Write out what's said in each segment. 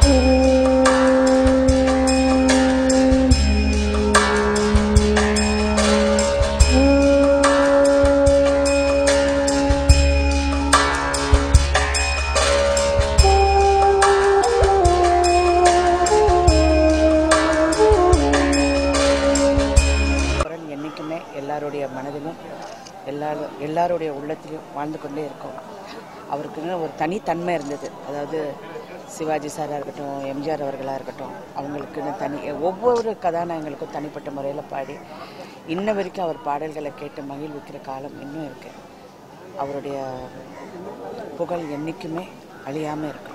குரல் என்றைக்குமே எல்லாருடைய மனதிலும் எல்லாரும் எல்லாருடைய உள்ளத்திலும் வாழ்ந்து கொண்டே இருக்கும் அவருக்குன்னு ஒரு தனித்தன்மை இருந்தது அதாவது சிவாஜி சாராக இருக்கட்டும் எம்ஜிஆர் அவர்களாக இருக்கட்டும் அவங்களுக்குன்னு தனி ஒவ்வொரு கதாநாயகங்களுக்கும் தனிப்பட்ட முறையில் பாடி இன்ன வரைக்கும் அவர் பாடல்களை கேட்டு மகிழ்விக்கிற காலம் இன்னும் இருக்கு அவருடைய புகழ் என்றைக்குமே அழியாமல் இருக்கும்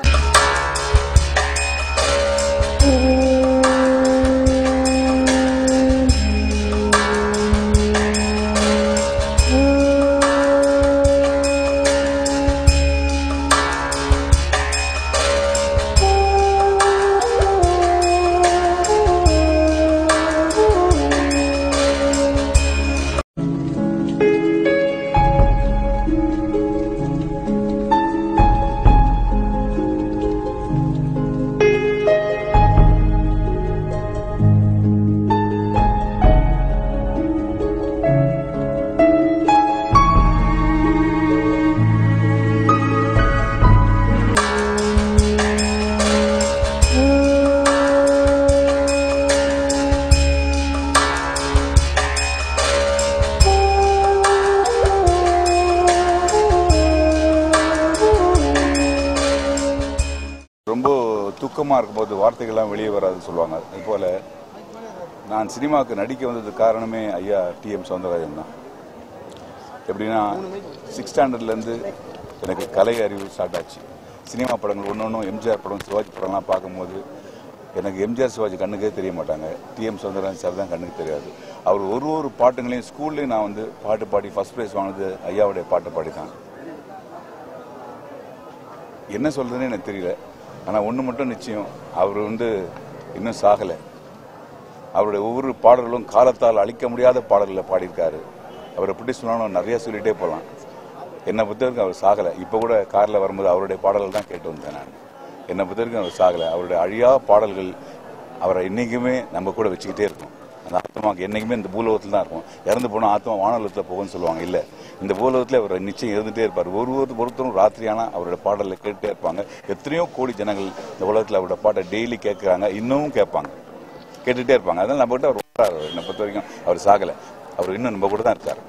ரொம்ப தூக்கமாக இருக்கும்போது வார்த்தைகள்லாம் வெளியே வராதுன்னு சொல்லுவாங்க அதுபோல் நான் சினிமாவுக்கு நடிக்க வந்ததுக்கு காரணமே ஐயா டிஎம் சௌந்தரராஜன் தான் எப்படின்னா சிக்ஸ் ஸ்டாண்டர்ட்லேருந்து எனக்கு கலை அறிவு ஸ்டார்ட் ஆச்சு சினிமா படங்கள் ஒன்று ஒன்றும் எம்ஜிஆர் படம் சிவாஜி படம்லாம் பார்க்கும்போது எனக்கு எம்ஜிஆர் சிவாஜி கண்ணுக்கே தெரிய மாட்டாங்க டிஎம் சௌந்தரராஜன் சார் தான் கண்ணுக்கு தெரியாது அவர் ஒரு ஒரு பாட்டுங்களையும் ஸ்கூல்லையும் நான் வந்து பாட்டு பாடி ஃபர்ஸ்ட் ப்ரைஸ் வாங்கினது ஐயாவுடைய பாட்டு பாடி தான் என்ன சொல்றதுன்னு எனக்கு தெரியல ஆனால் ஒன்று மட்டும் நிச்சயம் அவர் வந்து இன்னும் சாகலை அவருடைய ஒவ்வொரு பாடல்களும் காலத்தால் அழிக்க முடியாத பாடல்களை பாடியிருக்காரு அவர் எப்படி சொன்னாலும் நிறைய சொல்லிட்டே போகலாம் என்னை பொறுத்தவரைக்கும் அவர் சாகலை இப்போ கூட காரில் வரும்போது அவருடைய பாடல்கள் தான் கேட்டு வந்தேன் நான் என்னை பொறுத்தவரைக்கும் அவர் சாகலை அவருடைய அழியா பாடல்கள் அவரை என்றைக்குமே நம்ம கூட வச்சுக்கிட்டே இருக்கும் அந்த ஆத்மாவுக்கு என்றைக்குமே இந்த பூலோகத்தில் தான் இருக்கும் இறந்து போனால் ஆத்மா வானலத்தில் போகும்னு சொல்லுவாங்க இல்லை இந்த பூலோகத்தில் அவர் நிச்சயம் இருந்துகிட்டே இருப்பார் ஒரு ஒரு ஒருத்தரும் ராத்திரியானா அவருடைய பாடலை கேட்டுட்டே இருப்பாங்க எத்தனையோ கோடி ஜனங்கள் இந்த உலகத்தில் அவருடைய பாட்டை டெய்லி கேட்குறாங்க இன்னமும் கேட்பாங்க கேட்டுகிட்டே இருப்பாங்க அதனால நம்ம கிட்ட அவர் வர்றாரு என்னை பொறுத்த வரைக்கும் அவர் சாகலை அவர் இன்னும் நம்ம கூட தான் இருக்கார்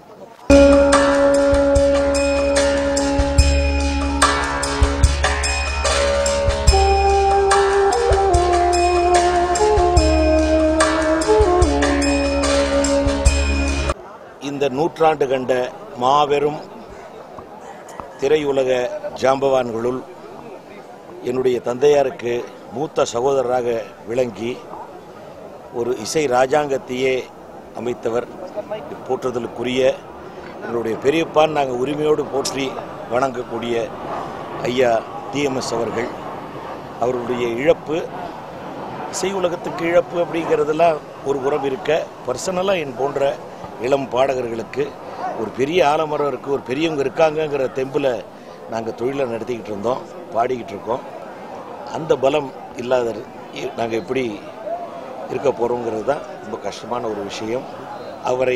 இந்த நூற்றாண்டு கண்ட மாபெரும் திரையுலக ஜாம்பவான்களுள் என்னுடைய தந்தையாருக்கு மூத்த சகோதரராக விளங்கி ஒரு இசை ராஜாங்கத்தையே அமைத்தவர் போற்றுதலுக்குரிய எங்களுடைய பெரியப்பான் நாங்கள் உரிமையோடு போற்றி வணங்கக்கூடிய ஐயா டிஎம்எஸ் அவர்கள் அவர்களுடைய இழப்பு இசை உலகத்துக்கு இழப்பு அப்படிங்கிறதெல்லாம் ஒரு புறம் இருக்க பர்சனலாக என் போன்ற இளம் பாடகர்களுக்கு ஒரு பெரிய ஆலமரம் இருக்குது ஒரு பெரியவங்க இருக்காங்கங்கிற தெம்பில் நாங்கள் தொழிலை நடத்திக்கிட்டு இருந்தோம் பாடிக்கிட்டு இருக்கோம் அந்த பலம் இல்லாத நாங்கள் எப்படி இருக்க போகிறோங்கிறது தான் ரொம்ப கஷ்டமான ஒரு விஷயம் அவரை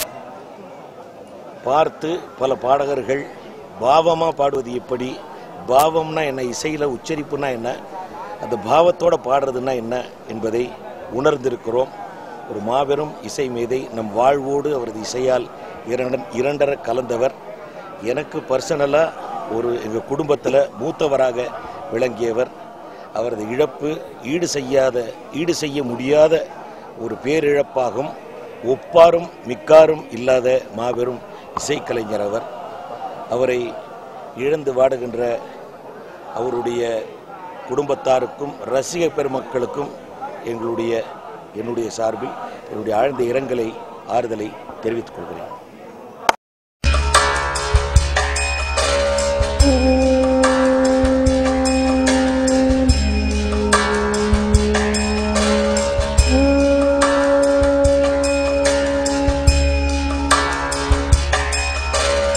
பார்த்து பல பாடகர்கள் பாவமாக பாடுவது எப்படி பாவம்னா என்ன இசையில் உச்சரிப்புனா என்ன அந்த பாவத்தோட பாடுறதுன்னா என்ன என்பதை உணர்ந்திருக்கிறோம் ஒரு மாபெரும் இசை மேதை நம் வாழ்வோடு அவரது இசையால் இரண்ட இரண்டர கலந்தவர் எனக்கு பர்சனலாக ஒரு எங்கள் குடும்பத்தில் மூத்தவராக விளங்கியவர் அவரது இழப்பு ஈடு செய்யாத ஈடு செய்ய முடியாத ஒரு பேரிழப்பாகும் ஒப்பாரும் மிக்காரும் இல்லாத மாபெரும் இசைக்கலைஞர் அவர் அவரை இழந்து வாடுகின்ற அவருடைய குடும்பத்தாருக்கும் ரசிக பெருமக்களுக்கும் எங்களுடைய என்னுடைய சார்பில் என்னுடைய ஆழ்ந்த இரங்கலை ஆறுதலை தெரிவித்துக் கொள்கிறேன்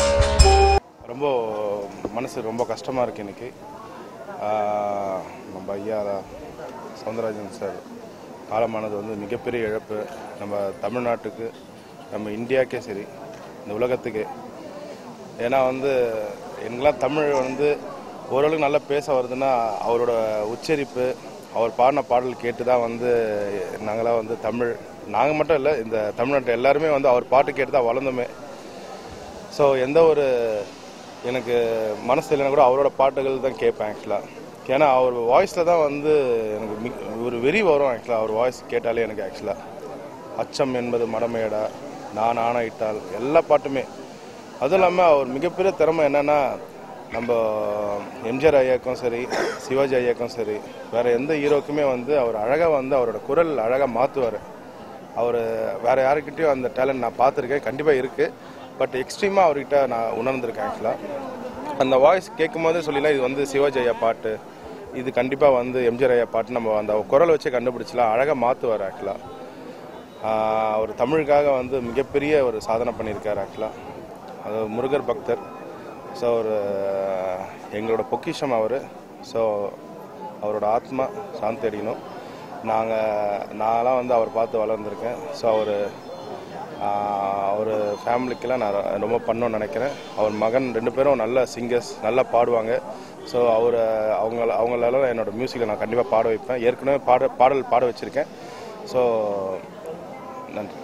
ரொம்ப மனசு ரொம்ப கஷ்டமாக இருக்குது எனக்கு ஆஹ் நம்ம ஐயா சவுந்தரராஜன் சார் காலமானது வந்து மிகப்பெரிய இழப்பு நம்ம தமிழ்நாட்டுக்கு நம்ம இந்தியாவுக்கே சரி இந்த உலகத்துக்கே ஏன்னா வந்து எனக்குலாம் தமிழ் வந்து ஓரளவுக்கு நல்லா பேச வருதுன்னா அவரோட உச்சரிப்பு அவர் பாடின பாடல் கேட்டு தான் வந்து நாங்களாம் வந்து தமிழ் நாங்கள் மட்டும் இல்லை இந்த தமிழ்நாட்டு எல்லாருமே வந்து அவர் பாட்டு கேட்டு தான் வளர்ந்தோமே ஸோ எந்த ஒரு எனக்கு மனசு இல்லைன்னா கூட அவரோட பாட்டுகள் தான் கேட்பேன் ஆக்சுவலாக ஏன்னா அவர் வாய்ஸில் தான் வந்து எனக்கு மிக் ஒரு வெறி வரும் ஆக்சுவலாக அவர் வாய்ஸ் கேட்டாலே எனக்கு ஆக்சுவலாக அச்சம் என்பது மடமையடா நான் ஆணையிட்டால் எல்லா பாட்டுமே அதுவும் இல்லாமல் அவர் மிகப்பெரிய திறமை என்னன்னா நம்ம எம்ஜிஆர் ஐயாக்கும் சரி சிவாஜி ஐயாக்கும் சரி வேற எந்த ஹீரோக்குமே வந்து அவர் அழகாக வந்து அவரோட குரல் அழகாக மாற்றுவார் அவர் வேற யாருக்கிட்டையும் அந்த டேலண்ட் நான் பார்த்துருக்கேன் கண்டிப்பாக இருக்குது பட் எக்ஸ்ட்ரீமாக அவர்கிட்ட நான் உணர்ந்திருக்கேன் ஆக்சுவலாக அந்த வாய்ஸ் கேட்கும் போதே சொல்லிடலாம் இது வந்து சிவாஜி ஐயா பாட்டு இது கண்டிப்பாக வந்து எம்ஜிஆர் ஐயா பாட்டு நம்ம அந்த குரல் வச்சே கண்டுபிடிச்சலாம் அழகாக மாற்றுவார் ஆக்சுவலாக அவர் தமிழுக்காக வந்து மிகப்பெரிய ஒரு சாதனை பண்ணியிருக்காரு ஆக்சுவலாக அது முருகர் பக்தர் ஸோ ஒரு எங்களோட பொக்கிஷம் அவர் ஸோ அவரோட ஆத்மா சாந்தி அடையணும் நாங்கள் நான்லாம் வந்து அவர் பார்த்து வளர்ந்துருக்கேன் ஸோ அவர் அவர் ஃபேமிலிக்கெல்லாம் நான் ரொ- ரொம்ப பண்ணணும்னு நினைக்கிறேன் அவர் மகன் ரெண்டு பேரும் நல்ல சிங்கர்ஸ் நல்லா பாடுவாங்க ஸோ அவர் அவங்கள அவங்களெல்லாம் என்னோட மியூசிக்கில் நான் கண்டிப்பாக பாட வைப்பேன் ஏற்கனவே பாட பாடல் பாட வச்சுருக்கேன் ஸோ நன்றி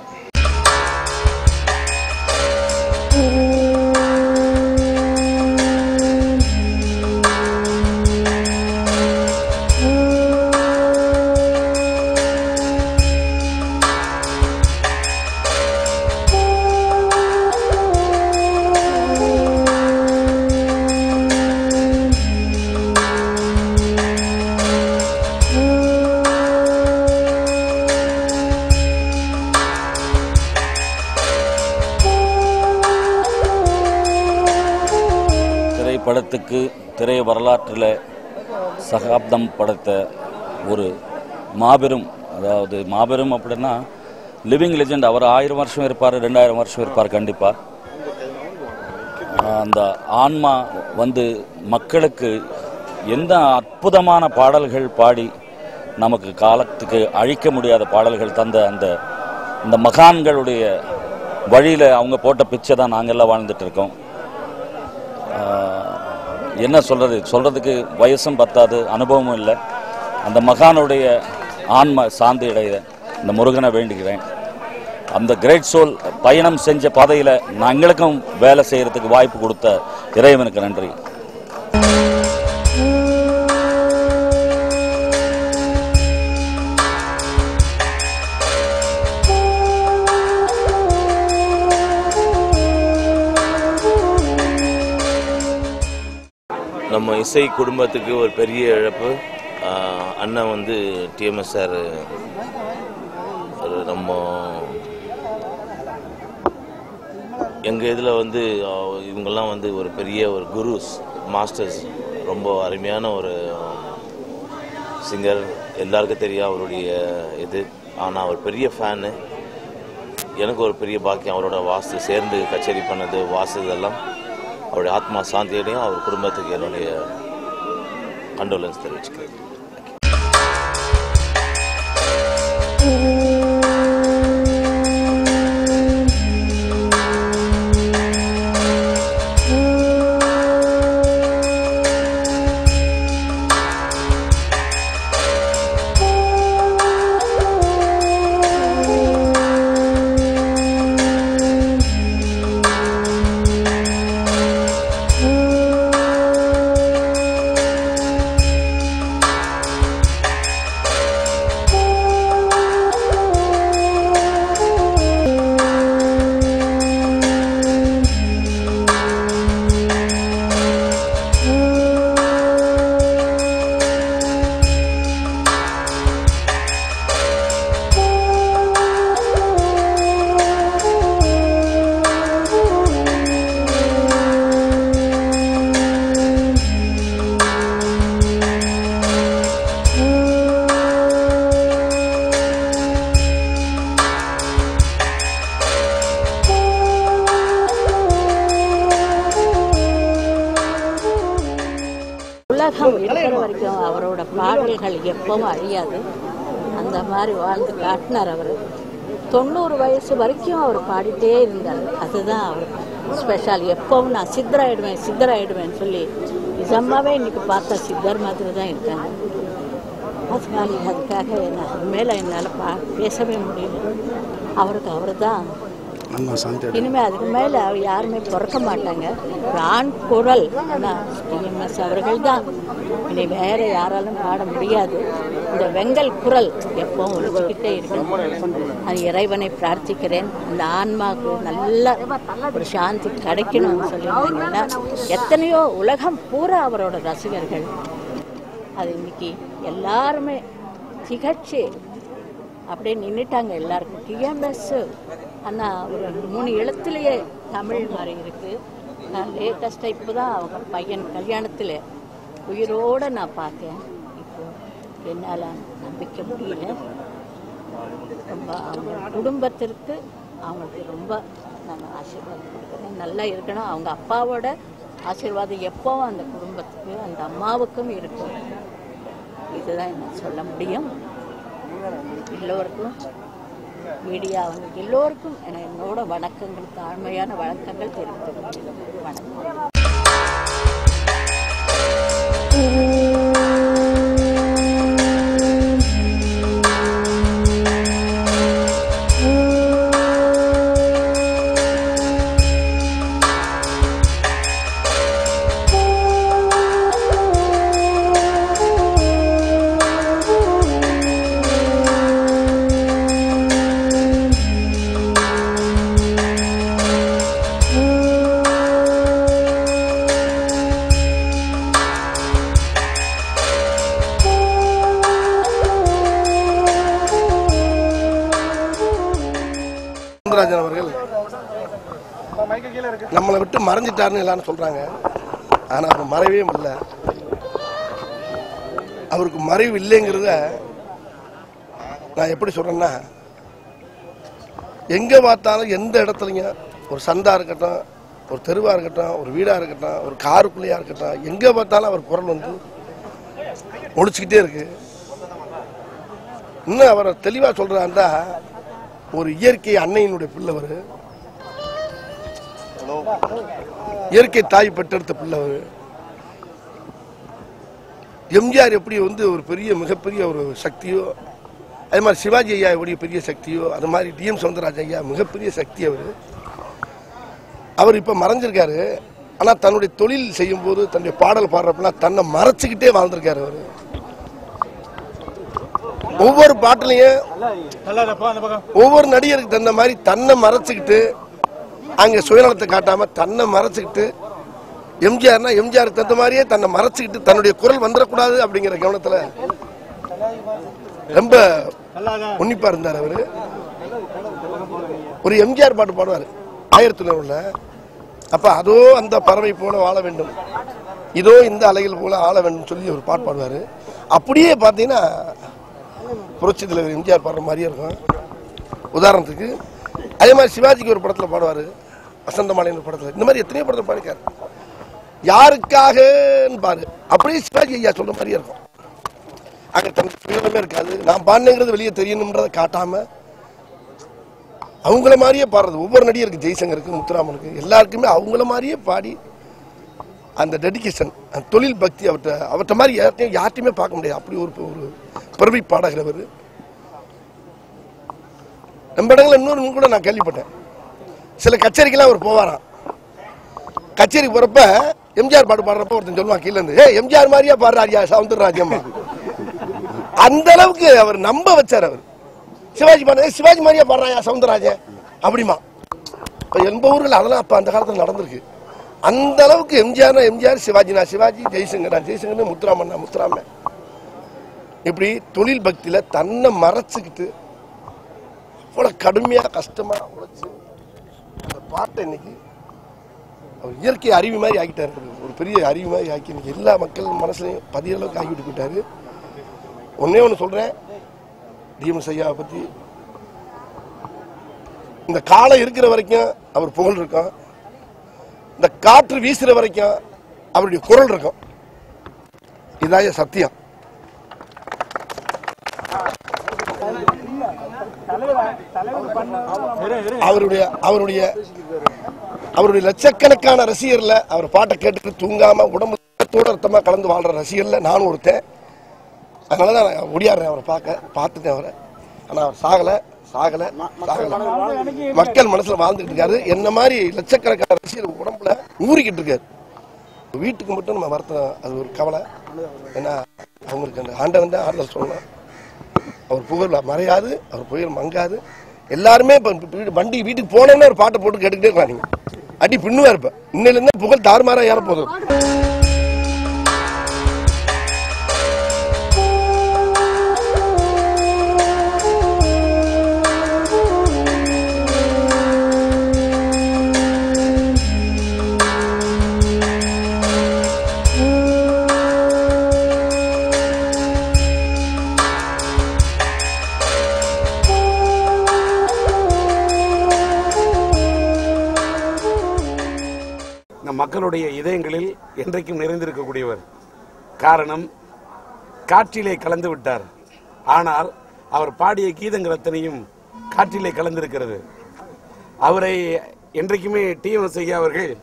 திரைப்படத்துக்கு திரை வரலாற்றில் சகாப்தம் படைத்த ஒரு மாபெரும் அதாவது மாபெரும் அப்படின்னா லிவிங் லெஜெண்ட் அவர் ஆயிரம் வருஷம் இருப்பார் ரெண்டாயிரம் வருஷம் இருப்பார் கண்டிப்பாக அந்த ஆன்மா வந்து மக்களுக்கு எந்த அற்புதமான பாடல்கள் பாடி நமக்கு காலத்துக்கு அழிக்க முடியாத பாடல்கள் தந்த அந்த இந்த மகான்களுடைய வழியில் அவங்க போட்ட பிச்சை தான் நாங்கள்லாம் வாழ்ந்துட்டு இருக்கோம் ஆஹ், என்ன சொல்கிறது சொல்கிறதுக்கு வயசும் பத்தாது அனுபவமும் இல்லை அந்த மகானுடைய ஆன்ம சாந்தி அடைய இந்த முருகனை வேண்டுகிறேன் அந்த கிரேட் சோல் பயணம் செஞ்ச பாதையில் எங்களுக்கும் வேலை செய்கிறதுக்கு வாய்ப்பு கொடுத்த இறைவனுக்கு நன்றி நம்ம இசை குடும்பத்துக்கு ஒரு பெரிய இழப்பு ஆஹ் அண்ணன் வந்து டிஎம்எஸ் சார் ஒரு நம்ம எங்கள் இதில் வந்து ஆஹ் இவங்கெல்லாம் வந்து ஒரு பெரிய ஒரு குருஸ் மாஸ்டர்ஸ் ரொம்ப அருமையான ஒரு சிங்கர் எல்லாருக்கும் தெரியும் அவருடைய இது ஆனால் அவர் பெரிய ஃபேனு எனக்கு ஒரு பெரிய பாக்கியம் அவரோட வாசு சேர்ந்து கச்சேரி பண்ணது வாசு இதெல்லாம் அவருடைய ஆத்மா சாந்தியடையும் அவர் குடும்பத்துக்கு என்னுடைய கண்டோலன்ஸ் தெரிவிச்சுக்கிறேன் பாடல்கள் எப்பவும் அழியாது அந்த மாதிரி வாழ்ந்து காட்டினார் அவர் தொண்ணூறு வயசு வரைக்கும் அவர் பாடிட்டே இருந்தார் அதுதான் அவர் ஸ்பெஷல் எப்பவும் நான் சித்தராயிடுவேன் சித்தராயிடுவேன் சொல்லி நிஜமாவே இன்னைக்கு பார்த்தா சித்தர் மாதிரி தான் இருக்காங்க அதனால அதுக்காக என்ன அது மேலே என்னால் பா பேசவே முடியல அவருக்கு அவர் தான் அண்ணா சாந்தி இனிமேல் அதுக்கு மேலே யாருமே பிறக்க மாட்டாங்க ஒரு ஆண் குரல் டிஎம்எஸ் அவர்கள் தான் இனி வேற யாராலும் பாட முடியாது இந்த வெங்கல் குரல் எப்பவும் ஒழிச்சுக்கிட்டே இருக்கும் அது இறைவனை பிரார்த்திக்கிறேன் அந்த ஆன்மாவுக்கு நல்ல ஒரு சாந்தி கிடைக்கணும்னு சொல்லியிருந்தீங்கன்னா எத்தனையோ உலகம் பூரா அவரோட ரசிகர்கள் அது இன்னைக்கு எல்லாருமே திகழ்ச்சி அப்படியே நின்றுட்டாங்க எல்லாருக்கும் டிஎம்எஸ் அண்ணா ஒரு மூணு எழுத்துலேயே தமிழ் மாதிரி இருக்கு நான் லேட்டஸ்ட்டாக இப்போ தான் அவங்க பையன் கல்யாணத்தில் உயிரோடு நான் பார்த்தேன் இப்போ என்னால் நம்பிக்க முடியல ரொம்ப அவங்க குடும்பத்திற்கு அவங்களுக்கு ரொம்ப நான் ஆசீர்வாதம் கொடுக்குறேன் நல்லா இருக்கணும் அவங்க அப்பாவோட ஆசீர்வாதம் எப்பவும் அந்த குடும்பத்துக்கு அந்த அம்மாவுக்கும் இருக்கும் இதுதான் என்ன சொல்ல முடியும் எல்லோருக்கும் மீடியா அவங்க எல்லோருக்கும் என- என்னோட வணக்கங்கள் தாழ்மையான வணக்கங்கள் தெரிவித்துக் வணக்கம் சுந்தரராஜன் அவர்கள் நம்மளை விட்டு மறைஞ்சிட்டாருன்னு எல்லாரும் சொல்றாங்க ஆனா அவர் மறைவே இல்லை அவருக்கு மறைவு இல்லைங்கிறத நான் எப்படி சொல்றேன்னா எங்க பார்த்தாலும் எந்த இடத்துலங்க ஒரு சந்தா இருக்கட்டும் ஒரு தெருவா இருக்கட்டும் ஒரு வீடா இருக்கட்டும் ஒரு காருக்குள்ளேயா இருக்கட்டும் எங்க பார்த்தாலும் அவர் குரல் வந்து ஒழிச்சுக்கிட்டே இருக்கு இன்னும் அவரை தெளிவா சொல்றாருந்தா ஒரு இயற்கை அன்னையினுடைய பிள்ளைவர் இயற்கை தாய் பெற்றெடுத்த பிள்ளைவர் எம்ஜிஆர் எப்படி வந்து ஒரு பெரிய மிகப்பெரிய ஒரு சக்தியோ அதே மாதிரி சிவாஜி ஐயா எப்படி பெரிய சக்தியோ அது மாதிரி டிஎம் சவுந்தரராஜ் ஐயா மிகப்பெரிய சக்தி அவர் அவர் இப்போ மறைஞ்சிருக்காரு ஆனால் தன்னுடைய தொழில் செய்யும்போது தன்னுடைய பாடல் பாடுறப்பெல்லாம் தன்னை மறைச்சிக்கிட்டே வாழ்ந்திருக்காரு அவர் ஒவ்வொரு பாட்டுலையும் ஒவ்வொரு நடிகருக்கு தகுந்த மாதிரி தன்னை மறைச்சுக்கிட்டு அங்க சுயநலத்தை காட்டாம தன்னை மறைச்சுக்கிட்டு எம்ஜிஆர்னா எம்ஜிஆர் தகுந்த மாதிரியே தன்னை மறைச்சுக்கிட்டு தன்னுடைய குரல் வந்துடக்கூடாது அப்படிங்கிற கவனத்துல ரொம்ப உன்னிப்பா இருந்தார் அவரு ஒரு எம்ஜிஆர் பாட்டு பாடுவார் ஆயிரத்தி தொண்ணூறுல அப்ப அதோ அந்த பறவை போல வாழ வேண்டும் இதோ இந்த அலைகள் போல ஆள வேண்டும் சொல்லி ஒரு பாட்டு பாடுவாரு அப்படியே பார்த்தீங்கன்னா புரட்சி தலைவர் எம்ஜிஆர் பாடுற மாதிரியே இருக்கும் உதாரணத்துக்கு அதே மாதிரி சிவாஜிக்கு ஒரு படத்தில் பாடுவார் வசந்தமாலின் ஒரு படத்தில் இந்த மாதிரி எத்தனையோ படத்தில் பாடிக்காரு யாருக்காகன்னு பாரு அப்படியே சிவாஜி ஐயா சொல்ற மாதிரியே இருக்கும் அங்கே தன் சுயமே இருக்காது நான் பாடினேங்கிறது வெளியே தெரியணுன்றதை காட்டாம அவங்கள மாதிரியே பாடுறது ஒவ்வொரு நடிகருக்கு ஜெய்சங்கருக்கு முத்துராமனுக்கு எல்லாருக்குமே அவங்கள மாதிரியே பாடி அந்த டெடிகேஷன் அந்த தொழில் பக்தி அவர்கிட்ட அவர்கிட்ட மாதிரி யார்ட்டையும் யார்ட்டையுமே பார்க்க முடியாது அப்படி ஒரு ஒரு பெருமை பாடகிறவர் நம்ம இடங்கள்ல இன்னொரு கூட நான் கேள்விப்பட்டேன் சில கச்சேரிக்கெல்லாம் அவர் போவாராம் கச்சேரிக்கு போறப்ப எம்ஜிஆர் பாட்டு பாடுறப்ப ஒருத்தன் சொல்லுவான் கீழ இருந்து ஏ எம்ஜிஆர் மாதிரியா பாடுறாரியா சவுந்தரராஜம்மா அந்த அளவுக்கு அவர் நம்ப வச்சார் அவர் சிவாஜி பாடுற "ஏய், சிவாஜி மாதிரியா பாடுறாயா சவுந்தரராஜன் அப்படிமா இப்போ எண்பது அதெல்லாம் அப்போ அந்த காலத்தில் நடந்திருக்கு அந்த அளவுக்கு எம்ஜிஆர்னா எம்ஜிஆர் சிவாஜினா சிவாஜி ஜெய்சங்கர்னா ஜெய்சங்கர்னு முத்துராமன்னா முத்துராமன் இப்படி தொழில் பக்தியில தன்னை மறைச்சுக்கிட்டு அவ்வளோ கடுமையா கஷ்டமா உழைச்சு அந்த பாட்டை இன்னைக்கு அவர் இயற்கை அறிவு மாதிரி ஆக்கிட்டாரு ஒரு பெரிய அறிவு மாதிரி ஆக்கி இன்னைக்கு எல்லா மக்கள் மனசுலையும் பதிய அளவுக்கு ஆக்கிட்டு போயிட்டாரு ஒன்னே ஒன்று சொல்றேன் டிஎம் ஐயாவை பத்தி இந்த காலம் இருக்கிற வரைக்கும் அவர் புகழ் இருக்கும் இந்த காற்று வீசுற வரைக்கும் அவருடைய குரல் இருக்கும் இதாய சத்தியம் அவருடைய அவருடைய அவருடைய லட்சக்கணக்கான ரசிகர்ல அவர் பாட்டை கேட்டுட்டு தூங்காம உடம்பு ரத்தத்தோட ரத்தமா கலந்து வாழ்ற ரசிகர்ல நானும் ஒருத்தன் அதனால தான் நான் ஒடியாடுறேன் அவரை பார்க்க பார்த்துட்டேன் அவரை ஆனா அவர் சாகல சாகல சாகல மக்கள் மனசுல வாழ்ந்துட்டு இருக்காரு என்ன மாதிரி லட்சக்கணக்கான ரசிகர் உடம்புல ஊறிக்கிட்டு இருக்காரு வீட்டுக்கு மட்டும் நம்ம வருத்தம் அது ஒரு கவலை ஏன்னா அவங்களுக்கு அந்த ஆண்டவன் தான் ஆறுதல் சொல்லணும் அவர் புகழ் மறையாது அவர் புகழ் மங்காது எல்லாருமே இப்ப வீடு- வண்டி வீட்டுக்கு போனோம்னா ஒரு பாட்டை போட்டு கேட்டுக்கிட்டே இருக்கலாம் நீங்க அடி பின்னுவா இருப்ப இன்னையில இருந்து புகழ் தாறுமாறா ஏற போதும் நம் மக்களுடைய இதயங்களில் என்றைக்கும் நிறைந்திருக்கக்கூடியவர் காரணம் காற்றிலே கலந்து விட்டார் ஆனால் அவர் பாடிய கீதங்கள் அத்தனையும் காற்றிலே கலந்திருக்கிறது அவரை என்றைக்குமே டிஎம்எஸ் ஐயா அவர்கள்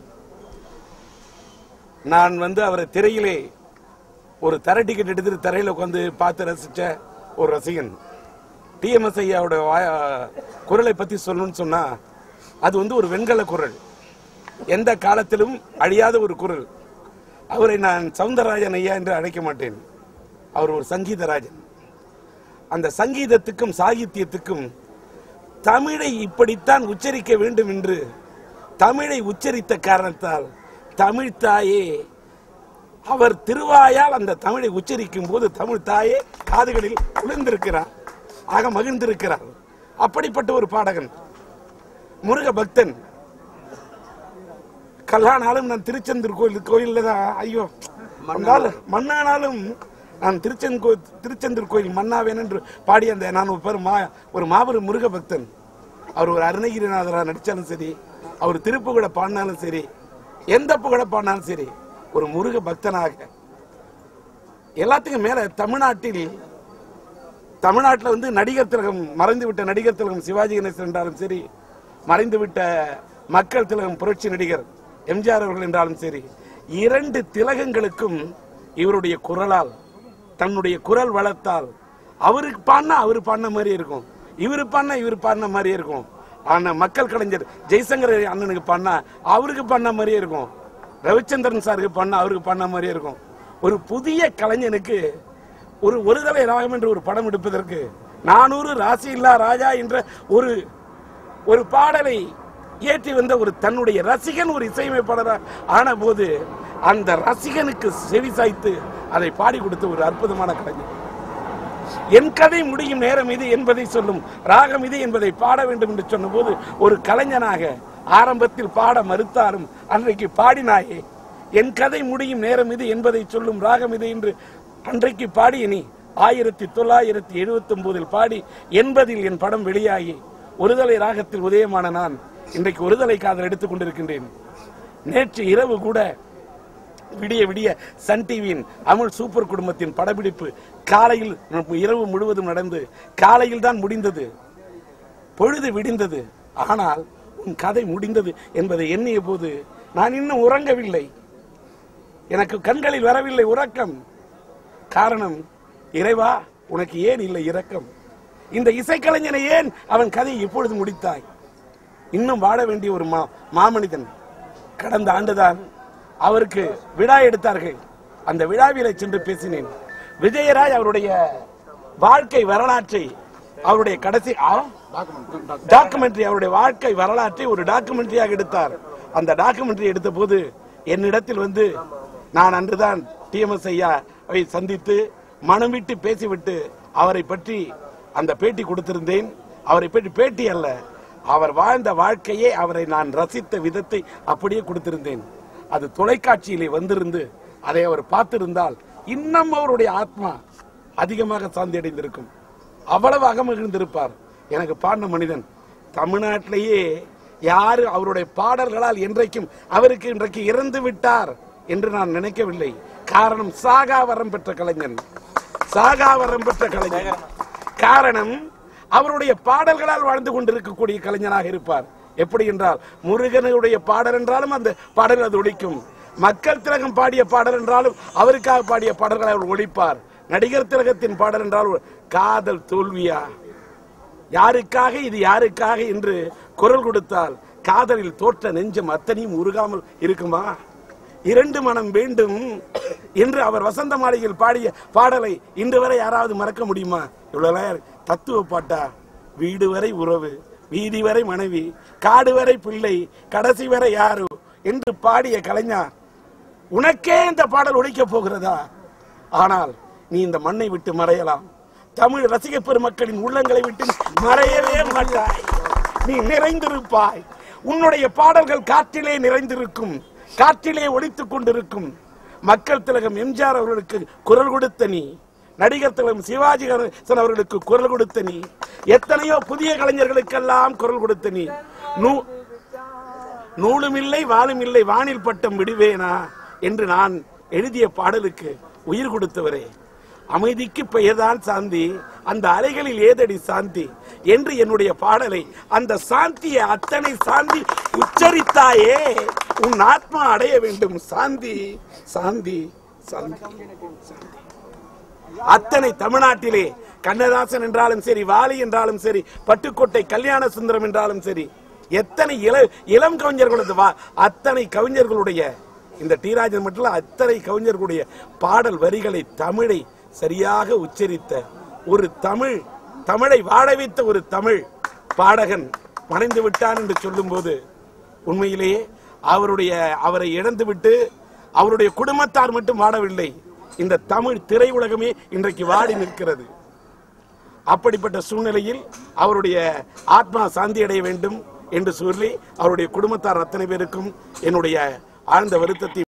நான் வந்து அவரை திரையிலே ஒரு தர டிக்கெட் எடுத்துட்டு தரையில் உட்காந்து பார்த்து ரசிச்ச ஒரு ரசிகன் டிஎம்எஸ் ஐயாவோட வாய- குரலை பத்தி சொல்லணும்னு சொன்னா அது வந்து ஒரு வெண்கல குரல் எந்த காலத்திலும் அழியாத ஒரு குரல் அவரை நான் சவுந்தரராஜன் ஐயா என்று அழைக்க மாட்டேன் அவர் ஒரு சங்கீதராஜன் அந்த சங்கீதத்துக்கும் சாகித்யத்துக்கும் தமிழை இப்படித்தான் உச்சரிக்க வேண்டும் என்று தமிழை உச்சரித்த காரணத்தால் தமிழ் தாயே அவர் திருவாயால் அந்த தமிழை உச்சரிக்கும் போது தமிழ் தாயே காதுகளில் குளிர்ந்திருக்கிறார் ஆக மகிழ்ந்திருக்கிறார் அப்படிப்பட்ட ஒரு பாடகன் முருக பக்தன் கல்லானாலும் நான் திருச்செந்தூர் கோயில் கோயில்ல தான் ஐயோ மண்ணாலும் மண்ணானாலும் நான் திருச்செங்கோ திருச்செந்தூர் கோயில் மன்னாவேன் என்று பாடிய அந்த நான் ஒரு பெரும் மா ஒரு மாபெரும் முருக பக்தன் அவர் ஒரு அருணகிரிநாதரா நடிச்சாலும் சரி அவர் திருப்புகழ பாடினாலும் சரி எந்த புகழ பாடினாலும் சரி ஒரு முருக பக்தனாக எல்லாத்துக்கும் மேல தமிழ்நாட்டில் தமிழ்நாட்டில் வந்து நடிகர் திலகம் மறைந்து விட்ட நடிகர் திலகம் சிவாஜி கணேசன் என்றாலும் சரி மறைந்து விட்ட மக்கள் திலகம் புரட்சி நடிகர் எம்ஜிஆர் அவர்கள் என்றாலும் சரி இரண்டு திலகங்களுக்கும் இவருடைய குரலால் தன்னுடைய குரல் வளத்தால் அவருக்கு பாடினா அவரு பாடின மாதிரி இருக்கும் இவரு பாடினா இவர் பாடின மாதிரியே இருக்கும் ஆனா மக்கள் கலைஞர் ஜெய்சங்கர் அண்ணனுக்கு பாடினா அவருக்கு பாடின மாதிரியே இருக்கும் ரவிச்சந்திரன் சாருக்கு பாடினா அவருக்கு பாடின மாதிரியே இருக்கும் ஒரு புதிய கலைஞனுக்கு ஒரு ஒருதலை ராகம் என்ற ஒரு படம் எடுப்பதற்கு நானூறு ராசி இல்லா ராஜா என்ற ஒரு ஒரு பாடலை ஏற்றி வந்த ஒரு தன்னுடைய ரசிகன் ஒரு இசையமைப்பாளராக ஆன போது அந்த ரசிகனுக்கு செவி சாய்த்து அதை பாடி கொடுத்த ஒரு அற்புதமான கலைஞர் என் கதை முடியும் நேரம் இது என்பதை சொல்லும் ராகம் இது என்பதை பாட வேண்டும் என்று சொன்னபோது ஒரு கலைஞனாக ஆரம்பத்தில் பாட மறுத்தாலும் அன்றைக்கு பாடினாயே என் கதை முடியும் நேரம் இது என்பதை சொல்லும் ராகம் இது என்று அன்றைக்கு பாடிய நீ ஆயிரத்தி தொள்ளாயிரத்தி எழுபத்தி ஒன்பதில் பாடி எண்பதில் என் படம் வெளியாகி ஒருதலை ராகத்தில் உதயமான நான் இன்றைக்கு ஒருதலை காதல் எடுத்துக் கொண்டிருக்கின்றேன் நேற்று இரவு கூட விடிய விடிய சன் டிவியின் அமுல் சூப்பர் குடும்பத்தின் படப்பிடிப்பு காலையில் இரவு முழுவதும் நடந்து காலையில் தான் முடிந்தது பொழுது விடிந்தது ஆனால் உன் கதை முடிந்தது என்பதை எண்ணிய போது நான் இன்னும் உறங்கவில்லை எனக்கு கண்களில் வரவில்லை உறக்கம் காரணம் இறைவா உனக்கு ஏன் இல்லை இரக்கம் இந்த இசைக்கலைஞனை ஏன் அவன் கதையை இப்பொழுது முடித்தாய் இன்னும் வாழ வேண்டிய ஒரு மா மாமனிதன் கடந்த ஆண்டுதான் அவருக்கு விழா எடுத்தார்கள் அந்த விழாவிலே சென்று பேசினேன் விஜயராய் அவருடைய வாழ்க்கை வரலாற்றை அவருடைய கடைசி டாக்குமெண்ட்ரி அவருடைய வாழ்க்கை வரலாற்றை ஒரு டாக்குமெண்ட்ரியாக எடுத்தார் அந்த டாக்குமெண்ட்ரி எடுத்த போது என்னிடத்தில் வந்து நான் அன்றுதான் டிஎம்எஸ் ஐயாவை சந்தித்து மனம் விட்டு பேசிவிட்டு அவரை பற்றி அந்த பேட்டி கொடுத்திருந்தேன் அவரை பற்றி பேட்டி அல்ல அவர் வாழ்ந்த வாழ்க்கையே அவரை நான் ரசித்த விதத்தை அப்படியே கொடுத்திருந்தேன் அது தொலைக்காட்சியிலே வந்திருந்து அதை அவர் பார்த்திருந்தால் இன்னும் அவருடைய ஆத்மா அதிகமாக சாந்தி அடைந்திருக்கும் அவ்வளவு அகமகிழ்ந்திருப்பார் எனக்கு பாடின மனிதன் தமிழ்நாட்டிலேயே யாரு அவருடைய பாடல்களால் என்றைக்கும் அவருக்கு இன்றைக்கு இறந்து விட்டார் என்று நான் நினைக்கவில்லை காரணம் சாகா வரம் பெற்ற கலைஞன் சாகா வரம் பெற்ற கலைஞன் காரணம் அவருடைய பாடல்களால் வாழ்ந்து கொண்டிருக்கக்கூடிய கலைஞனாக இருப்பார் எப்படி என்றால் முருகனுடைய பாடல் என்றாலும் அந்த பாடல் அது ஒழிக்கும் மக்கள் திலகம் பாடிய பாடல் என்றாலும் அவருக்காக பாடிய பாடல்களை அவர் ஒழிப்பார் நடிகர் திலகத்தின் பாடல் என்றால் காதல் தோல்வியா யாருக்காக இது யாருக்காக என்று குரல் கொடுத்தால் காதலில் தோற்ற நெஞ்சம் அத்தனையும் உருகாமல் இருக்குமா இரண்டு மனம் வேண்டும் என்று அவர் வசந்த மாளிகையில் பாடிய பாடலை இன்று வரை யாராவது மறக்க முடியுமா இவ்வளவு தத்துவ பாட்டா வீடு வரை உறவு வீதி வரை மனைவி காடு வரை பிள்ளை கடைசி வரை யாரு என்று பாடிய கலைஞர் உனக்கே இந்த பாடல் ஒழிக்க போகிறதா ஆனால் நீ இந்த மண்ணை விட்டு மறையலாம் தமிழ் ரசிக பெருமக்களின் உள்ளங்களை விட்டு மறையவே மாட்டாய் நீ நிறைந்திருப்பாய் உன்னுடைய பாடல்கள் காற்றிலே நிறைந்திருக்கும் காற்றிலே ஒழித்துக் கொண்டிருக்கும் மக்கள் திலகம் எம்ஜிஆர் அவர்களுக்கு குரல் கொடுத்த நீ நடிகர் திலகம் சிவாஜி கணேசன் அவர்களுக்கு குரல் கொடுத்த நீ எத்தனையோ புதிய கலைஞர்களுக்கெல்லாம் குரல் கொடுத்த நீ நூ நூலும் இல்லை வாளும் இல்லை வானில் பட்டம் விடுவேனா என்று நான் எழுதிய பாடலுக்கு உயிர் கொடுத்தவரே அமைதிக்கு பெயர்தான் சாந்தி அந்த அலைகளில் ஏதடி சாந்தி என்று என்னுடைய பாடலை அந்த சாந்தியை அத்தனை சாந்தி உச்சரித்தாயே உன் ஆத்மா அடைய வேண்டும் சாந்தி சாந்தி சாந்தி சாந்தி அத்தனை தமிழ்நாட்டிலே கண்ணதாசன் என்றாலும் சரி வாலி என்றாலும் சரி பட்டுக்கோட்டை கல்யாண சுந்தரம் என்றாலும் சரி எத்தனை இள இளம் கவிஞர்களது வா அத்தனை கவிஞர்களுடைய இந்த டீராஜன் மட்டும் இல்ல, அத்தனை கவிஞர்களுடைய பாடல் வரிகளை தமிழை சரியாக உச்சரித்த ஒரு தமிழ் தமிழை வாழ வைத்த ஒரு தமிழ் பாடகன் மறைந்து விட்டான் என்று சொல்லும்போது உண்மையிலேயே அவருடைய அவரை இழந்துவிட்டு அவருடைய குடும்பத்தார் மட்டும் வாடவில்லை இந்த தமிழ் திரையுலகமே இன்றைக்கு வாடி நிற்கிறது அப்படிப்பட்ட சூழ்நிலையில் அவருடைய ஆத்மா சாந்தி அடைய வேண்டும் என்று சொல்லி அவருடைய குடும்பத்தார் அத்தனை பேருக்கும் என்னுடைய ஆழ்ந்த வருத்தத்தை